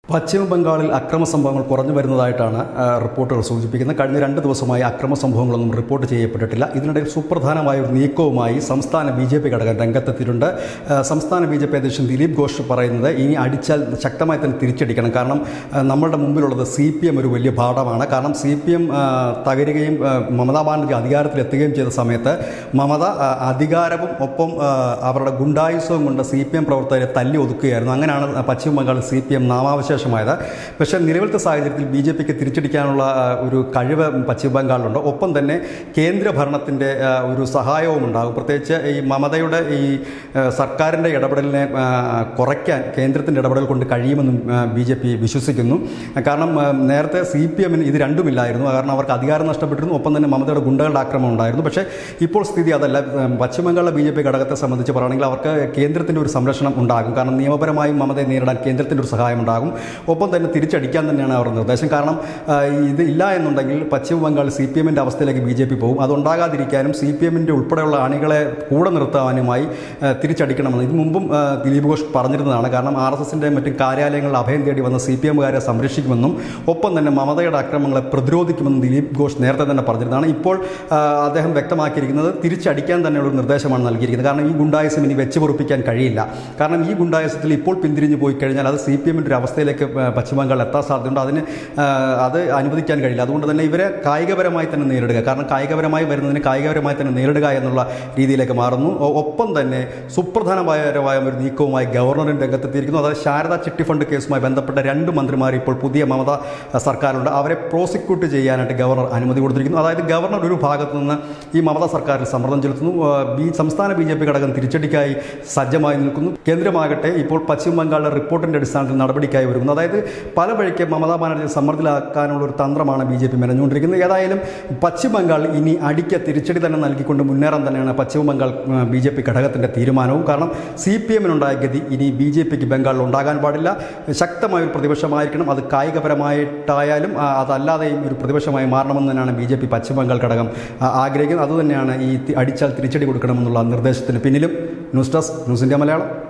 പശ്ചിമ ബംഗാളിൽ അക്രമ സംഭവങ്ങൾ കുറഞ്ഞു വരുന്നതായിട്ടാണ് ആ, റിപ്പോർട്ടുകൾ സൂചിപ്പിക്കുന്നത് കഴിഞ്ഞ രണ്ട് ദിവസമായി അക്രമ സംഭവങ്ങളൊന്നും റിപ്പോർട്ട് ചെയ്യപ്പെട്ടിട്ടില്ല ഇതിനിടയിൽ സുപ്രധാനമായ ഒരു നീക്കവുമായി സംസ്ഥാന ബി ജെ പി ഘടകം രംഗത്തെത്തിയിട്ടുണ്ട് ആ, സംസ്ഥാന ബി ജെ പി അധ്യക്ഷൻ ദിലീപ് ഘോഷ് പറയുന്നത് ഇനി അടിച്ചാൽ ശക്തമായി തന്നെ തിരിച്ചടിക്കണം കാരണം ആ, നമ്മളുടെ മുമ്പിലുള്ളത് സി പി എം ഒരു വലിയ പാഠമാണ് കാരണം സി പി എം തകരുകയും ആ, മമതാ ബാനർജി അധികാരത്തിലെത്തുകയും ചെയ്ത സമയത്ത് മമത ആ, അധികാരവും ഒപ്പം ആ, അവരുടെ ഗുണ്ടായുസവും കൊണ്ട് സി പി എം പ്രവർത്തകരെ തല്ലി ഒതുക്കുകയായിരുന്നു അങ്ങനെയാണ് പശ്ചിമ ബംഗാളിൽ സി പി എം നാമാവശേഷമായത് പക്ഷേ നിലവിലത്തെ സാഹചര്യത്തിൽ ബി ജെ പിക്ക് തിരിച്ചടിക്കാനുള്ള ആ, ഒരു കഴിവ് പശ്ചിമ ബംഗാളിലുണ്ട് ഒപ്പം തന്നെ കേന്ദ്ര ഭരണത്തിൻ്റെ ആ, ഒരു സഹായവും ഉണ്ടാകും പ്രത്യേകിച്ച് ഈ മമതയുടെ ഈ ആ, സർക്കാരിൻ്റെ ഇടപെടലിനെ ആ, കുറയ്ക്കാൻ കേന്ദ്രത്തിൻ്റെ ഇടപെടൽ കൊണ്ട് കഴിയുമെന്നും ബി ജെ പി വിശ്വസിക്കുന്നു കാരണം ആ, നേരത്തെ സി പി എമ്മിന് ഇത് രണ്ടുമില്ലായിരുന്നു കാരണം അവർക്ക് അധികാരം നഷ്ടപ്പെട്ടിരുന്നു ഒപ്പം തന്നെ മമതയുടെ ഗുണ്ടകളുടെ ആക്രമണം ഉണ്ടായിരുന്നു പക്ഷേ ഇപ്പോൾ സ്ഥിതി അതല്ല ഉം, പശ്ചിമ ബംഗാളിലെ ബി ജെ പി ഘടകത്തെ സംബന്ധിച്ച് പറയുകയാണെങ്കിൽ അവർക്ക് കേന്ദ്രത്തിൻ്റെ ഒരു സംരക്ഷണം ഉണ്ടാകും കാരണം നിയമപരമായും മമതയെ നേരിടാൻ കേന്ദ്രത്തിൻ്റെ ഒരു സഹായം ഉണ്ടാകും ഒപ്പം തന്നെ തിരിച്ചടിക്കാൻ തന്നെയാണ് അവരുടെ നിർദ്ദേശം കാരണം ആ, ഇത് ഇല്ല എന്നുണ്ടെങ്കിൽ പശ്ചിമ ബംഗാൾ സി പി എമ്മിൻ്റെ അവസ്ഥയിലേക്ക് ബി ജെ പി പോകും അതുണ്ടാകാതിരിക്കാനും സി പി എമ്മിൻ്റെ ഉൾപ്പെടെയുള്ള അണികളെ കൂടെ നിർത്താനുമായി ആ, തിരിച്ചടിക്കണമെന്ന് ഇത് മുമ്പും ആ, ദിലീപ് ഘോഷ് പറഞ്ഞിരുന്നതാണ് കാരണം ആർ എസ് എസിൻ്റെ മറ്റും കാര്യാലയങ്ങളിൽ അഭയം തേടി വന്ന സി പി എമ്മുകാരെ സംരക്ഷിക്കുമെന്നും ഒപ്പം തന്നെ മമതയുടെ ആക്രമണങ്ങളെ പ്രതിരോധിക്കുമെന്നും ദിലീപ് ഘോഷ് നേരത്തെ തന്നെ പറഞ്ഞിരുന്നതാണ് ഇപ്പോൾ ആ, അദ്ദേഹം വ്യക്തമാക്കിയിരിക്കുന്നത് തിരിച്ചടിക്കാൻ തന്നെയുള്ള ഒരു നിർദ്ദേശമാണ് നൽകിയിരിക്കുന്നത് കാരണം ഈ ഗുണ്ടായുസം ഇനി വെച്ച് പൊറുപ്പിക്കാൻ കഴിയില്ല കാരണം ഈ ഗുണ്ടായുസത്തിൽ ഇപ്പോൾ പിന്തിരിഞ്ഞു പോയി കഴിഞ്ഞാൽ അത് സി പി എമ്മിൻ്റെ ഒരു അവസ്ഥയിലേക്ക് ആ, പശ്ചിമ ബംഗാൾ എത്താൻ സാധ്യതയുണ്ട് അതിന് ആ, അത് അനുവദിക്കാൻ കഴിയില്ല അതുകൊണ്ട് തന്നെ ഇവരെ കായികപരമായി തന്നെ നേരിടുക കാരണം കായികപരമായി വരുന്നതിന് കായികപരമായി തന്നെ നേരിടുക എന്നുള്ള രീതിയിലേക്ക് മാറുന്നു ഒ- ഒപ്പം തന്നെ സുപ്രധാനമായ ഒരു നീക്കവുമായി ഗവർണറിൻ്റെ രംഗത്തെത്തിയിരിക്കുന്നു അതായത് ശാരദ ചിട്ടി ഫണ്ട് കേസുമായി ബന്ധപ്പെട്ട രണ്ട് മന്ത്രിമാർ ഇപ്പോൾ പുതിയ മമത സർക്കാരുണ്ട് അവരെ പ്രോസിക്യൂട്ട് ചെയ്യാനായിട്ട് ഗവർണർ അനുമതി കൊടുത്തിരിക്കുന്നു അതായത് ഗവർണർ ഒരു ഭാഗത്തു നിന്ന് ഈ മമത സർക്കാരിൽ സമ്മർദ്ദം ചെലുത്തുന്നു ആ, ബി സംസ്ഥാന ബി ജെ പി ഘടകം തിരിച്ചടിക്കായി സജ്ജമായി നിൽക്കുന്നു കേന്ദ്രമാകട്ടെ ഇപ്പോൾ പശ്ചിമ ബംഗാളിലെ റിപ്പോർട്ടിൻ്റെ അടിസ്ഥാനത്തിൽ നടപടിക്കായി വരുന്നു അതായത് പല വഴിക്ക് മമതാ ബാനർജി സമ്മർദ്ദത്തിലാക്കാനുള്ള ഒരു തന്ത്രമാണ് ബി ജെ പി മെനഞ്ഞുകൊണ്ടിരിക്കുന്നത് ഏതായാലും പശ്ചിമ ബംഗാൾ ഇനി അടിക്ക് തിരിച്ചടി തന്നെ നൽകിക്കൊണ്ട് മുന്നേറാൻ തന്നെയാണ് Paschima Bengal B J P ഘടകത്തിൻ്റെ തീരുമാനവും കാരണം സി പി എമ്മിനുണ്ടായ ഗതി ഇനി ബി ജെ പിക്ക് ബംഗാളിൽ ഉണ്ടാകാൻ പാടില്ല ശക്തമായ ഒരു പ്രതിപക്ഷമായിരിക്കണം അത് കായികപരമായിട്ടായാലും ആ, അതല്ലാതെയും ഒരു പ്രതിപക്ഷമായി മാറണമെന്ന് തന്നെയാണ് ബി ജെ പി പശ്ചിമ ബംഗാൾ ഘടകം ആ, ആഗ്രഹിക്കുന്നത് അതുതന്നെയാണ് ഈ തി- അടിച്ചാൽ തിരിച്ചടി കൊടുക്കണമെന്നുള്ള നിർദ്ദേശത്തിന് പിന്നിലും news desk news India Malayalam